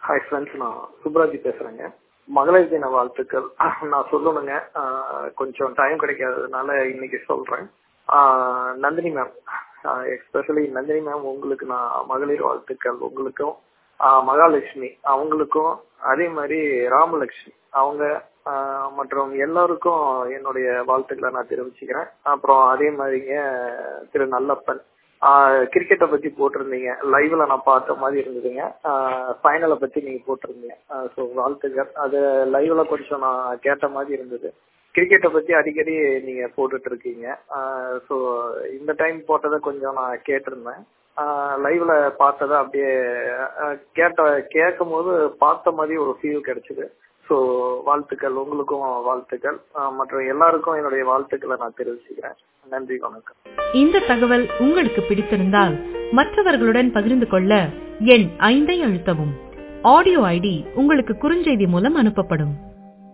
hi friends நான் சுப்ராஜி பேசுறேங்க மகளிர் தின வாழ்த்துக்கள் நான் சொல்லணுங்க ஆஹ் கொஞ்சம் டைம் கிடைக்காததுனால இன்னைக்கு சொல்றேன் ஆஹ் Nandini ma'am especially Nandini ma'am உங்களுக்கு நான் மகளிர் வாழ்த்துக்கள் உங்களுக்கும் ஆஹ் மகாலட்சுமி அவங்களுக்கும் அதே மாதிரி ராமலட்சுமி அவங்க ஆஹ் மற்றும் எல்லாருக்கும் என்னுடைய வாழ்த்துக்களை நான் தெரிவிச்சுக்கிறேன் அப்புறம் அதே மாதிரிங்க திரு நல்லப்பன் கிரிக்கெட்டை பத்தி போட்டிருந்தீங்க லைவ்ல நான் பார்த்த மாதிரி இருந்ததுங்க ஃபைனலை பத்தி நீங்க போட்டிருந்தீங்க ஸோ வாழ்த்துக்கள் அது லைவ்ல கொஞ்சம் நான் கேட்ட மாதிரி இருந்தது கிரிக்கெட்டை பத்தி அடிக்கடி நீங்க போட்டுட்டு இருக்கீங்க ஸோ இந்த டைம் போட்டதை கொஞ்சம் நான் கேட்டிருந்தேன் லைவ்ல பார்த்ததை அப்படியே கேட்ட கேட்கும் போது பார்த்த மாதிரி ஒரு ஃபீல் கிடைச்சது ஸோ வாழ்த்துக்கள் உங்களுக்கும் வாழ்த்துக்கள் மற்றும் எல்லாருக்கும் என்னுடைய வாழ்த்துக்களை நான் தெரிவிச்சுக்கிறேன் நன்றி வணக்கம் இந்த தகவல் உங்களுக்கு பிடித்திருந்தால் மற்றவர்களுடன் பகிர்ந்து கொள்ள எண் ஐந்தை அழுத்தவும் ஆடியோ ஐடி உங்களுக்கு குறுஞ்செய்தி மூலம் அனுப்பப்படும்